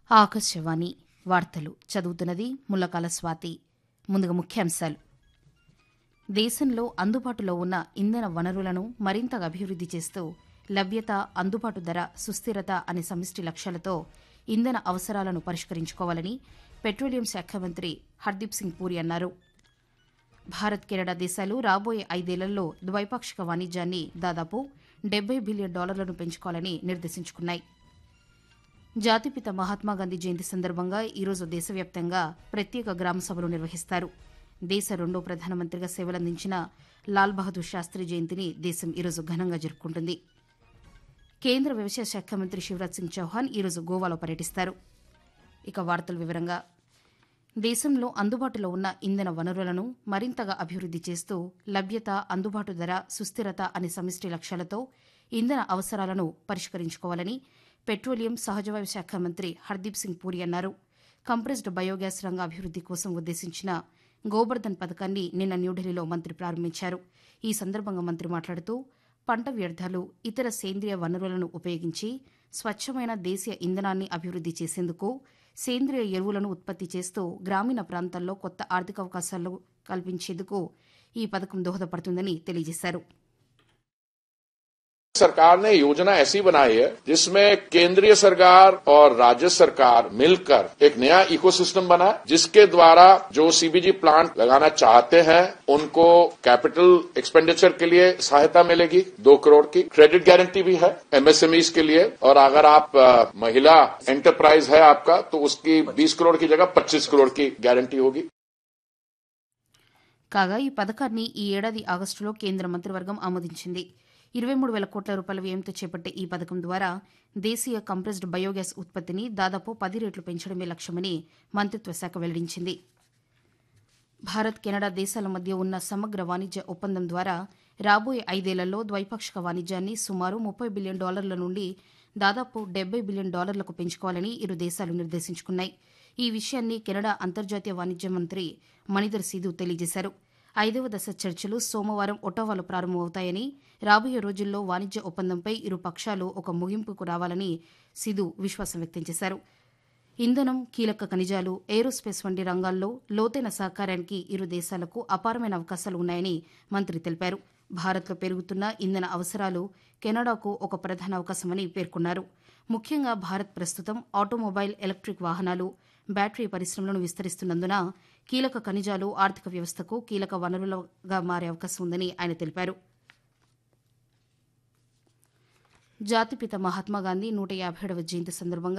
ఆకాశవాణి వార్తలు చదువుతున్నది ముల్లకాల స్వాతి ముందుగా ముఖ్యాంశాలు దేశంలో అందుబాటులో ఉన్న ఇంధన వనరులను మరింతగా అభివృద్ది చేస్తూ లభ్యత అందుబాటు ధర సుస్థిరత అనే సమిష్టి లక్ష్యాలతో ఇంధన అవసరాలను పరిష్కరించుకోవాలని పెట్రోలియం శాఖ మంత్రి హర్దీప్ సింగ్ పూరి అన్నారు భారత్ కెనడా దేశాలు రాబోయే ఐదేళ్లలో ద్వైపాక్షిక వాణిజ్యాన్ని దాదాపు డెబ్బై బిలియన్ డాలర్లను పెంచుకోవాలని నిర్దేశించుకున్నాయి జాతిపిత మహాత్మాగాంధీ జయంతి సందర్భంగా ఈరోజు దేశవ్యాప్తంగా ప్రత్యేక గ్రామ సభలు నిర్వహిస్తారు దేశ రెండో ప్రధానమంత్రిగా సేవలందించిన లాల్ బహదూర్ శాస్త్రి జయంతిని దేశం ఈరోజు ఘనంగా జరుపుకుంటుంది కేంద్ర వ్యవసాయ శాఖ మంత్రి శివరాజ్ సింగ్ చౌహాన్ ఈరోజు గోవాలో పర్యటిస్తారు ఇక వార్తల వివరంగా దేశంలో అందుబాటులో ఉన్న ఇంధన వనరులను మరింతగా అభివృద్ది చేస్తూ లభ్యత అందుబాటు ధర సుస్థిరత అనే సమిష్టి లక్ష్యాలతో ఇంధన అవసరాలను పరిష్కరించుకోవాలని పెట్రోలియం సహజవాయు శాఖ మంత్రి హర్దీప్ సింగ్ పూరి అన్నారు కంప్రెస్డ్ బయోగ్యాస్ రంగ అభివృద్ది కోసం ఉద్దేశించిన గోబర్ధన్ పథకాన్ని నిన్న న్యూఢిల్లీలో మంత్రి ప్రారంభించారు ఈ సందర్భంగా మంత్రి మాట్లాడుతూ పంట వ్యర్థాలు ఇతర సేంద్రియ వనరులను ఉపయోగించి స్వచ్ఛమైన దేశీయ ఇంధనాన్ని అభివృద్ది చేసేందుకు సేంద్రియ ఎరువులను ఉత్పత్తి చేస్తూ గ్రామీణ ప్రాంతాల్లో కొత్త ఆర్థిక అవకాశాలు కల్పించేందుకు ఈ పథకం దోహదపడుతుందని తెలియజేశారు सरकार ने योजना ऐसी बनाई है जिसमें केंद्रीय सरकार और राज्य सरकार मिलकर एक नया इकोसिस्टम बना है जिसके द्वारा जो सीबीजी प्लांट लगाना चाहते हैं उनको कैपिटल एक्सपेंडिचर के लिए सहायता मिलेगी दो करोड़ की क्रेडिट गारंटी भी है एमएसएमईज के लिए और अगर आप अ, महिला एंटरप्राइज है आपका तो उसकी 20 करोड़ की जगह 25 करोड़ की गारंटी होगी కాగా ఈ పథకాన్ని ఈ ఏడాది ఆగస్టులో కేంద్ర మంత్రివర్గం ఆమోదించింది ఇరవై మూడు వేల కోట్ల రూపాయల వ్యయంతో చేపట్టే ఈ పథకం ద్వారా దేశీయ కంప్రెస్డ్ బయోగ్యాస్ ఉత్పత్తిని దాదాపు పది రెట్లు పెంచడమే లక్ష్యమని మంత్రిత్వ శాఖ వెల్లడించింది భారత్ కెనడా దేశాల మధ్య ఉన్న సమగ్ర వాణిజ్య ఒప్పందం ద్వారా రాబోయే ఐదేళ్లలో ద్వైపాక్షిక వాణిజ్యాన్ని సుమారు ముప్పై బిలియన్ డాలర్ల నుండి దాదాపు డెబ్బై బిలియన్ డాలర్లకు పెంచుకోవాలని ఇరు దేశాలు నిర్దేశించుకున్నాయి ఈ విషయాన్ని కెనడా అంతర్జాతీయ వాణిజ్య మంత్రి మణిధర్ సీదు తెలియజేశారు ఐదవ దశ చర్చలు సోమవారం ఒటావాలో ప్రారంభమవుతాయని రాబోయే రోజుల్లో వాణిజ్య ఒప్పందంపై ఇరు పక్షాలు ఒక ముగింపుకు రావాలని సిధు విశ్వాసం వ్యక్తం చేశారు ఇంధనం కీలక ఖనిజాలు ఏరోస్పేస్ వంటి రంగాల్లో లోతైన సహకారానికి ఇరు దేశాలకు అపారమైన అవకాశాలు ఉన్నాయని మంత్రి తెలిపారు భారత్లో పెరుగుతున్న ఇంధన అవసరాలు కెనడాకు ఒక ప్రధాన అవకాశమని పేర్కొన్నారు ముఖ్యంగా భారత్ ప్రస్తుతం ఆటోమొబైల్ ఎలక్ట్రిక్ వాహనాలు బ్యాటరీ పరిశ్రమలను విస్తరిస్తున్నందున కీలక ఖనిజాలు ఆర్థిక వ్యవస్థకు కీలక వనరులుగా మారే అవకాశం ఉందని ఆయన తెలిపారు జాతిపిత మహాత్మాగాంధీ నూట యాభై ఏడవ జయంతి సందర్భంగా